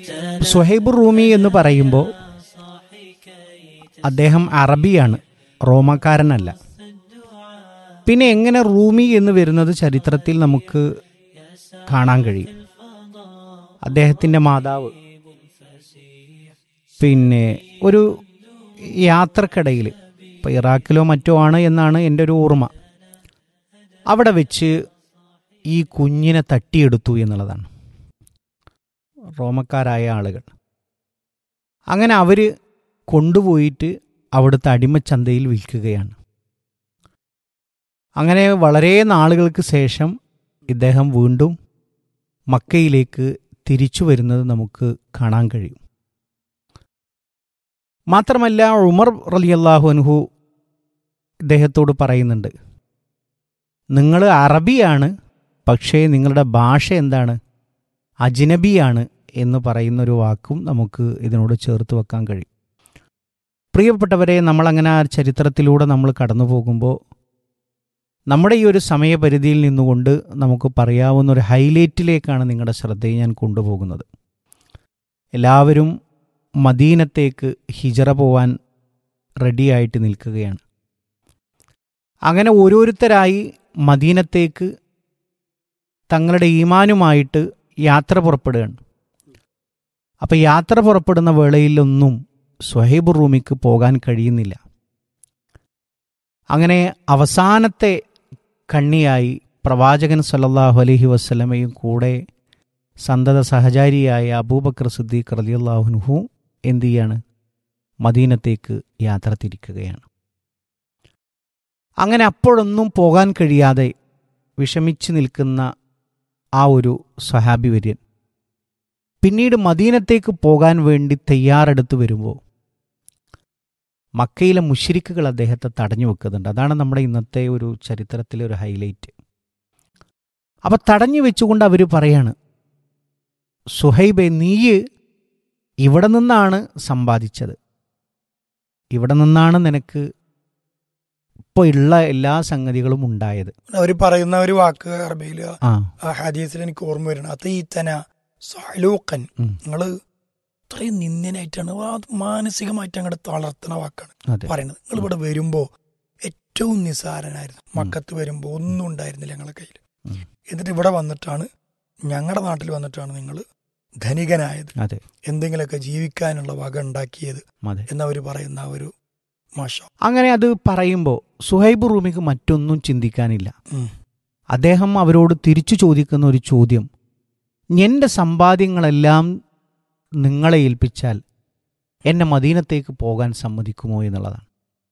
സുഹൈബ് റൂമി എന്ന് പറയുമ്പോൾ അദ്ദേഹം അറബിയാണ് റോമക്കാരനല്ല പിന്നെ എങ്ങനെ റൂമി എന്ന് വരുന്നത് ചരിത്രത്തിൽ നമുക്ക് കാണാൻ കഴിയും അദ്ദേഹത്തിൻ്റെ മാതാവ് പിന്നെ ഒരു യാത്രക്കിടയിൽ ഇപ്പോൾ ഇറാഖിലോ മറ്റോ ആണ് എന്നാണ് എൻ്റെ ഒരു ഓർമ്മ അവിടെ വെച്ച് ഈ കുഞ്ഞിനെ തട്ടിയെടുത്തു എന്നുള്ളതാണ് റോമക്കാരായ ആളുകൾ അങ്ങനെ അവർ കൊണ്ടുപോയിട്ട് അവിടുത്തെ അടിമച്ചന്തയിൽ വിൽക്കുകയാണ് അങ്ങനെ വളരെ നാളുകൾക്ക് ശേഷം ഇദ്ദേഹം വീണ്ടും മക്കയിലേക്ക് തിരിച്ചു വരുന്നത് നമുക്ക് കാണാൻ കഴിയും മാത്രമല്ല ഉമർ റലിയല്ലാഹു അൻഹു ഇദ്ദേഹത്തോട് പറയുന്നുണ്ട് നിങ്ങൾ അറബിയാണ് പക്ഷേ നിങ്ങളുടെ ഭാഷ എന്താണ് അജ്നബിയാണ് എന്ന് പറയുന്നൊരു വാക്കും നമുക്ക് ഇതിനോട് ചേർത്ത് വെക്കാൻ കഴിയും പ്രിയപ്പെട്ടവരെ നമ്മളങ്ങനെ ആ ചരിത്രത്തിലൂടെ നമ്മൾ കടന്നു പോകുമ്പോൾ നമ്മുടെ ഈ ഒരു സമയപരിധിയിൽ നിന്നുകൊണ്ട് നമുക്ക് പറയാവുന്ന ഒരു ഹൈലൈറ്റിലേക്കാണ് നിങ്ങളുടെ ശ്രദ്ധയെ ഞാൻ കൊണ്ടുപോകുന്നത് എല്ലാവരും മദീനത്തേക്ക് ഹിജറ പോവാൻ റെഡിയായിട്ട് നിൽക്കുകയാണ് അങ്ങനെ ഓരോരുത്തരായി മദീനത്തേക്ക് തങ്ങളുടെ ഈമാനുമായിട്ട് യാത്ര പുറപ്പെടുകയാണ് അപ്പോൾ യാത്ര പുറപ്പെടുന്ന വേളയിലൊന്നും സ്വഹൈബ് റൂമിക്ക് പോകാൻ കഴിയുന്നില്ല അങ്ങനെ അവസാനത്തെ കണ്ണിയായി പ്രവാചകൻ സല്ലല്ലാഹു അലൈഹി വസ്ലമയും കൂടെ സന്തത സഹചാരിയായ അബൂബക്കർ സിദ്ദീഖ് റലിയല്ലാഹുനുഹു എന്തു ചെയ്യാണ് മദീനത്തേക്ക് യാത്ര തിരിക്കുകയാണ് അങ്ങനെ അപ്പോഴൊന്നും പോകാൻ കഴിയാതെ വിഷമിച്ചു നിൽക്കുന്ന ആ ഒരു സ്വഹാബി വര്യൻ പിന്നീട് മദീനത്തേക്ക് പോകാൻ വേണ്ടി തയ്യാറെടുത്ത് വരുമ്പോൾ മക്കയിലെ മുഷിരിക്കുകൾ അദ്ദേഹത്തെ തടഞ്ഞു വെക്കുന്നുണ്ട് അതാണ് നമ്മുടെ ഇന്നത്തെ ഒരു ചരിത്രത്തിലെ ഒരു ഹൈലൈറ്റ് അപ്പം തടഞ്ഞു വെച്ചുകൊണ്ട് അവർ പറയാണ് സുഹൈബെ നീ ഇവിടെ നിന്നാണ് സമ്പാദിച്ചത് ഇവിടെ നിന്നാണ് നിനക്ക് ഇപ്പോൾ ഉള്ള എല്ലാ സംഗതികളും ഉണ്ടായത് അവർ പറയുന്ന ഒരു വാക്ക് അറബിയിൽ ആ ആ ഹദീസിൽ എനിക്ക് ഓർമ്മ വരണം അതീത്തന സലൂക്കൻ ഉം. നിങ്ങള് ഇത്രയും നിന്ദ്യനായിട്ടാണ് ആ മാനസികമായിട്ട് അങ്ങോട്ട് തളർത്തുന്ന വാക്കാണ് അതെ പറയുന്നത് നിങ്ങൾ ഇവിടെ വരുമ്പോ ഏറ്റവും നിസാരനായിരുന്നു മക്കത്ത് വരുമ്പോ ഒന്നും ഉണ്ടായിരുന്നില്ല ഞങ്ങളെ കയ്യിൽ ഉം. എന്നിട്ട് ഇവിടെ വന്നിട്ടാണ് ഞങ്ങളുടെ നാട്ടിൽ വന്നിട്ടാണ് നിങ്ങൾ ധനികനായത് അതെ എന്തെങ്കിലുമൊക്കെ ജീവിക്കാനുള്ള വക ഉണ്ടാക്കിയത് അതെ എന്നവർ പറയുന്ന ആ ഒരു മാഷ അങ്ങനെ അത് പറയുമ്പോൾ സുഹൈബ് റൂമിക്ക് മറ്റൊന്നും ചിന്തിക്കാനില്ല ഉം. അദ്ദേഹം അവരോട് തിരിച്ചു ചോദിക്കുന്ന ഒരു ചോദ്യം എൻ്റെ സമ്പാദ്യങ്ങളെല്ലാം നിങ്ങളെ ഏൽപ്പിച്ചാൽ എന്നെ മദീനത്തേക്ക് പോകാൻ സമ്മതിക്കുമോ എന്നുള്ളതാണ്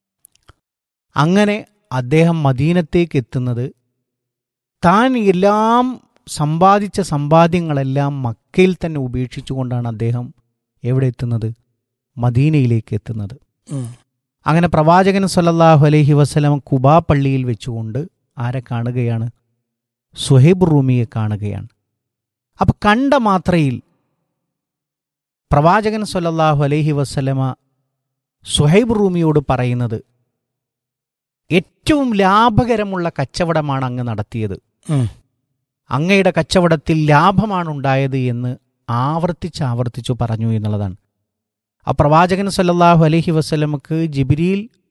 അങ്ങനെ അദ്ദേഹം മദീനത്തേക്ക് എത്തുന്നത് താൻ എല്ലാം സമ്പാദിച്ച സമ്പാദ്യങ്ങളെല്ലാം മക്കയിൽ തന്നെ ഉപേക്ഷിച്ചുകൊണ്ടാണ് അദ്ദേഹം എവിടെ എത്തുന്നത് മദീനയിലേക്ക് എത്തുന്നത് ഉം. അങ്ങനെ പ്രവാചകൻ സല്ലല്ലാഹു അലൈഹി വസല്ലം കുബാ പള്ളിയിൽ വെച്ചുകൊണ്ട് ആരെ കാണുകയാണ് സുഹൈബ് റൂമിയെ കാണുകയാണ് അപ്പം കണ്ട മാത്രയിൽ പ്രവാചകൻ സല്ലല്ലാഹു അലൈഹി വസല്ലമ സുഹൈബ് റൂമിയോട് പറയുന്നത് ഏറ്റവും ലാഭകരമുള്ള കച്ചവടമാണ് അങ്ങ് നടത്തിയത് ഉം. അങ്ങയുടെ കച്ചവടത്തിൽ ലാഭമാണ് ഉണ്ടായത് എന്ന് ആവർത്തിച്ച് ആവർത്തിച്ചു പറഞ്ഞു എന്നുള്ളതാണ് ആ പ്രവാചകൻ സല്ലല്ലാഹു അലൈഹി വസല്ലമക്ക് ജിബിരിയിൽ